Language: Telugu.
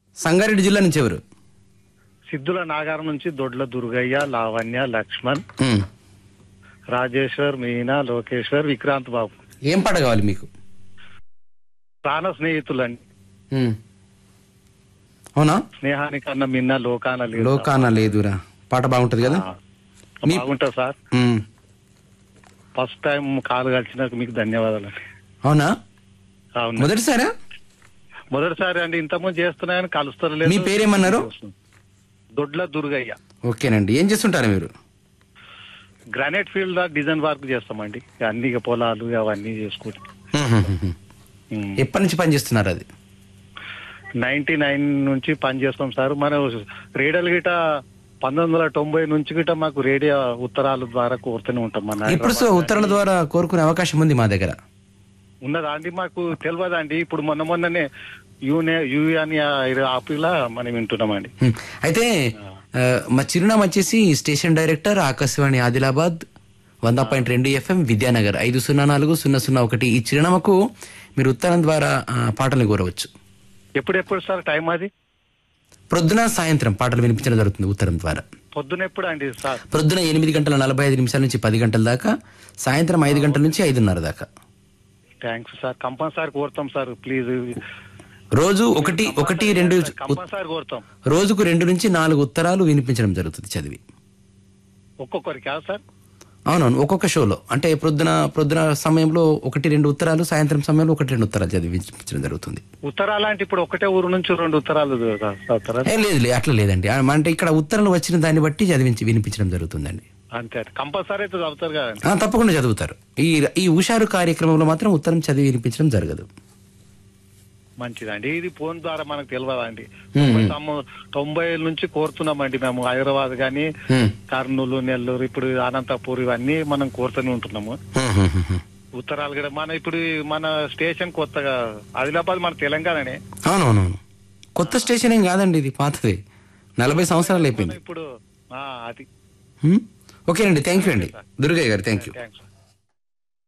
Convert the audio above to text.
సంగారెడ్డి జిల్లా నుంచి ఎవరు సిద్ధుల నాగారం నుంచి దొడ్ల దుర్గయ్య లావణ్య లక్ష్మణ్ ఉమ్. రాజేశ్వర్ మీనా లోకేశ్వర్ విక్రాంత్ బాబు ఏం పాట కావాలి మీకు ప్రాణ స్నేహితులండి ఉమ్. అవునా స్నేహానికన్నా మిన్న లోకాన లేదు లోకాన లేదురా పాట బాగుంటది కదా ఆ, మీ- బాగుంటా సార్ ఉమ్. ఫస్ట్ టైం కాలు కలిసినందుకు మీకు ధన్యవాదాలు అవునా అవును మొదటిసారా మొదటిసారి అండి ఇంతకుముందు చేస్తున్నాయని కలుస్తారు లేదు మీ పేరేమన్నారు? దొడ్ల దుర్గయ్య ఓకేనండి ఏం చేస్తుంటారు మీరు గ్రానైట్ ఫీల్డ్ లో డిజైన్ వర్క్ చేస్తామండి అన్ని ఇక పొలాలు అవన్నీ చేసుకుంటాం ఎప్పటి నుంచి పని చేస్తున్నారు అది నైన్టీ నైన్ నుంచి పని చేస్తాం సార్ మనం రేడియోలు గిట పంతొమ్మిది వందల తొంభై నుంచి గిట మాకు రేడియో ఉత్తరాల ద్వారా కోరుతూనే ఉంటాం మన ఇప్పుడు సో ఉత్తరాల ద్వారా కోరుకునే అవకాశం ఉంది మా దగ్గర ఉన్నదా అండి మాకు తెలియదండి ఇప్పుడు మొన్న మొన్ననే యూనే యూ అని ఆపిలా మనం వింటున్నామండి ఉమ్. అయితే ఆ, మా చిరునామా వచ్చేసి స్టేషన్ డైరెక్టర్ ఆకాశవాణి ఆదిలాబాద్ వంద పాయింట్ రెండు ఎఫ్ఎం విద్యానగర్ ఐదు సున్నా నాలుగు సున్నా సున్నా ఒకటి ఈ చిరునామాకు మీరు ఉత్తరం ద్వారా ఆ, పాటలు కోరవచ్చు ఎప్పుడెప్పుడు సార్ టైం అది ప్రొద్దున సాయంత్రం పాటలు వినిపించడం జరుగుతుంది ఉత్తరం ద్వారా పొద్దున ఎప్పుడు అండి సార్ ప్రొద్దున ఎనిమిది గంటల నలభై ఐదు నిమిషాల నుంచి పది గంటల దాకా సాయంత్రం ఐదు గంటల నుంచి ఐదున్నర దాకా థ్యాంక్స్ సార్ కంపల్సరీ కోరుతాం సార్ ప్లీజ్ రోజు ఒకటి ఒకటి రెండు కంపల్సరీ కోరుతాం రోజుకు రెండు నుంచి నాలుగు ఉత్తరాలు వినిపించడం జరుగుతుంది చదివి ఒక్కొక్కరికి కాదు సార్ అవునవును ఒక్కొక్క షోలో అంటే ప్రొద్దున ప్రొద్దున సమయంలో ఒకటి రెండు ఉత్తరాలు సాయంత్రం సమయంలో ఒకటి రెండు ఉత్తరాలు చదివి వినిపించడం జరుగుతుంది ఉత్తరాలు అంటే ఇప్పుడు ఒకటే ఊరు నుంచి రెండు ఉత్తరాలు చదువుతారా ఏ లేదు లేదు అట్లా లేదండి ఆ, అంటే ఇక్కడ ఉత్తరాలు వచ్చిన దాన్ని బట్టి చదివించి వినిపించడం జరుగుతుందండి అంతే కంపల్సరీ అయితే చదువుతారు కదండి ఆ, తప్పకుండా చదువుతారు ఈ ఈ హుషారు కార్యక్రమంలో మాత్రం ఉత్తరం చదివి వినిపించడం జరగదు మంచిదండి ఇది ఫోన్ ద్వారా మనకు తెలియదండి తొంభై తొమ్మ- తొంభై ఏళ్ళ నుంచి కోరుతున్నామండి మేము హైదరాబాద్ గాని హ్మ్. కర్నూలు నెల్లూరు ఇప్పుడు అనంతపూర్ ఇవన్నీ మనం కోరుతూనే ఉంటున్నాము హ్మ్, హ్మ్, హ్మ్, హ్మ్. ఉత్తరాలు కూడా మన ఇప్పుడు మన స్టేషన్ కొత్తగా ఆదిలాబాద్ మన తెలంగాణనే అవునవునవును కొత్త స్టేషన్ ఏం కాదండి ఇది పాతది నలభై సంవత్సరాలు అయిపోయింది ఇప్పుడు ఆ, అది హ్మ్? ఓకేనండి థ్యాంక్ యూ అండి దుర్గయ్య గారు థ్యాంక్ యూ థ్యాంక్స్